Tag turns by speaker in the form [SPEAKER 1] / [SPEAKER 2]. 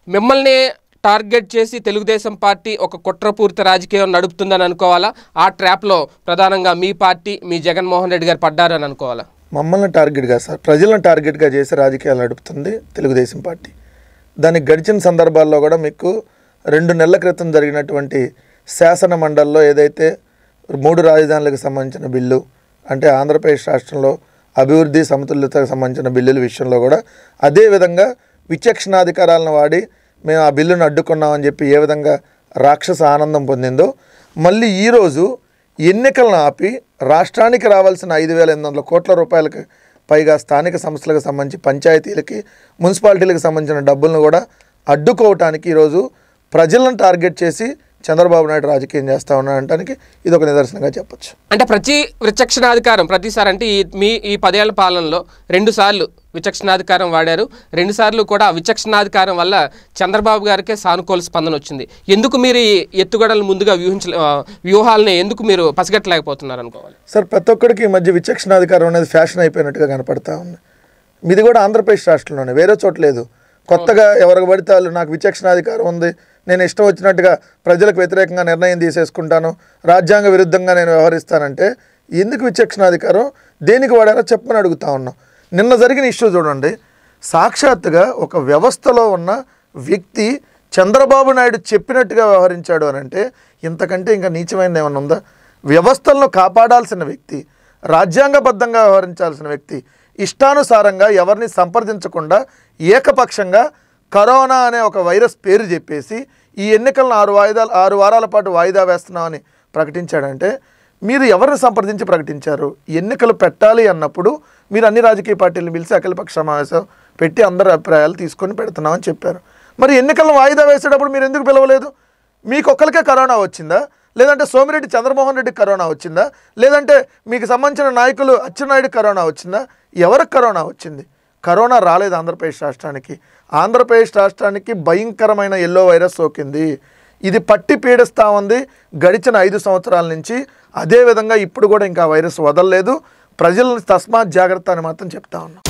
[SPEAKER 1] మిమ్మల్ని టార్గెట్ చేసి తెలుగుదేశం పార్టీ ఒక కుట్రపూరిత రాజకీయం నడుపుతుందని అనుకోవాలా ఆ ట్రాప్లో ప్రధానంగా మీ పార్టీ మీ జగన్మోహన్ రెడ్డి గారు పడ్డారు అని అనుకోవాలా
[SPEAKER 2] మమ్మల్ని టార్గెట్గా సార్ ప్రజలను టార్గెట్గా చేసి రాజకీయాలు నడుపుతుంది తెలుగుదేశం పార్టీ దానికి గడిచిన సందర్భాల్లో కూడా మీకు రెండు నెలల క్రితం జరిగినటువంటి శాసన మండలిలో ఏదైతే మూడు రాజధానులకు సంబంధించిన బిల్లు అంటే ఆంధ్రప్రదేశ్ రాష్ట్రంలో అభివృద్ధి సమతుల్యతకు సంబంధించిన బిల్లుల విషయంలో కూడా అదే విధంగా విచక్షణాధికారాలను వాడి మేము ఆ బిల్లును అడ్డుకున్నామని చెప్పి ఏ విధంగా రాక్షస ఆనందం పొందిందో మళ్ళీ ఈరోజు ఎన్నికలను ఆపి రాష్ట్రానికి రావాల్సిన ఐదు వేల ఎనిమిది వందల కోట్ల రూపాయలకు పైగా స్థానిక సంస్థలకు సంబంధించి పంచాయతీలకి మున్సిపాలిటీలకు సంబంధించిన డబ్బులను కూడా అడ్డుకోవటానికి ఈరోజు ప్రజలను టార్గెట్ చేసి చంద్రబాబు నాయుడు రాజకీయం చేస్తా ఉన్నాడంటానికి ఇది ఒక నిదర్శనంగా చెప్పొచ్చు
[SPEAKER 1] అంటే ప్రతి విచక్షణాధికారం ప్రతిసారి అంటే ఈ మీ ఈ పదేళ్ల పాలనలో రెండు సార్లు విచక్షణాధికారం వాడారు రెండు సార్లు కూడా ఆ విచక్షణాధికారం వల్ల చంద్రబాబు గారికే సానుకూల స్పందన వచ్చింది ఎందుకు మీరు ఈ ఎత్తుగడలు ముందుగా వ్యూహించ ఆ, వ్యూహాలని ఎందుకు మీరు పసిగట్టలేకపోతున్నారు అనుకోవాలి
[SPEAKER 2] సార్ ప్రతి ఒక్కడికి ఈ మధ్య విచక్షణాధికారం అనేది ఫ్యాషన్ అయిపోయినట్టుగా కనపడతా ఉంది మీది కూడా ఆంధ్రప్రదేశ్ రాష్ట్రంలోనే వేరే చోట లేదు కొత్తగా ఎవరికి పడితే వాళ్ళు నాకు విచక్షణాధికారం ఉంది నేను ఇష్టం వచ్చినట్టుగా ప్రజలకు వ్యతిరేకంగా నిర్ణయం తీసేసుకుంటాను రాజ్యాంగ విరుద్ధంగా నేను వ్యవహరిస్తానంటే ఎందుకు విచక్షణాధికారం దేనికి వాడారో చెప్పమని అడుగుతా ఉన్నాం నిన్న జరిగిన ఇష్యూ చూడండి సాక్షాత్తుగా ఒక వ్యవస్థలో ఉన్న వ్యక్తి చంద్రబాబు నాయుడు చెప్పినట్టుగా వ్యవహరించాడు అని అంటే ఇంతకంటే ఇంకా నీచమైనది ఏమన్నా ఉందా వ్యవస్థలను కాపాడాల్సిన వ్యక్తి రాజ్యాంగబద్ధంగా వ్యవహరించాల్సిన వ్యక్తి ఇష్టానుసారంగా ఎవరిని సంప్రదించకుండా ఏకపక్షంగా కరోనా అనే ఒక వైరస్ పేరు చెప్పేసి ఈ ఎన్నికలను ఆరు వాయిదాలు ఆరు వారాల పాటు వాయిదా వేస్తున్నామని ప్రకటించాడంటే మీరు ఎవరిని సంప్రదించి ప్రకటించారు ఎన్నికలు పెట్టాలి అన్నప్పుడు మీరు అన్ని రాజకీయ పార్టీలను పిలిచి అఖిలపక్ష సమావేశం పెట్టి అందరి అభిప్రాయాలు తీసుకొని పెడుతున్నామని చెప్పారు మరి ఎన్నికలను వాయిదా వేసేటప్పుడు మీరు ఎందుకు పిలవలేదు మీకు ఒక్కరికే కరోనా వచ్చిందా లేదంటే సోమిరెడ్డి చంద్రమోహన్ రెడ్డి కరోనా వచ్చిందా లేదంటే మీకు సంబంధించిన నాయకులు అచ్చెన్నాయుడు కరోనా వచ్చిందా ఎవరికి కరోనా వచ్చింది కరోనా రాలేదు ఆంధ్రప్రదేశ్ రాష్ట్రానికి ఆంధ్రప్రదేశ్ రాష్ట్రానికి భయంకరమైన ఎల్లో వైరస్ సోకింది ఇది పట్టి పీడిస్తూ ఉంది గడిచిన ఐదు సంవత్సరాల నుంచి అదేవిధంగా ఇప్పుడు కూడా ఇంకా ఆ వైరస్ వదలలేదు ప్రజలు తస్మాత్ జాగ్రత్త అని మాత్రం చెప్తా ఉన్నాం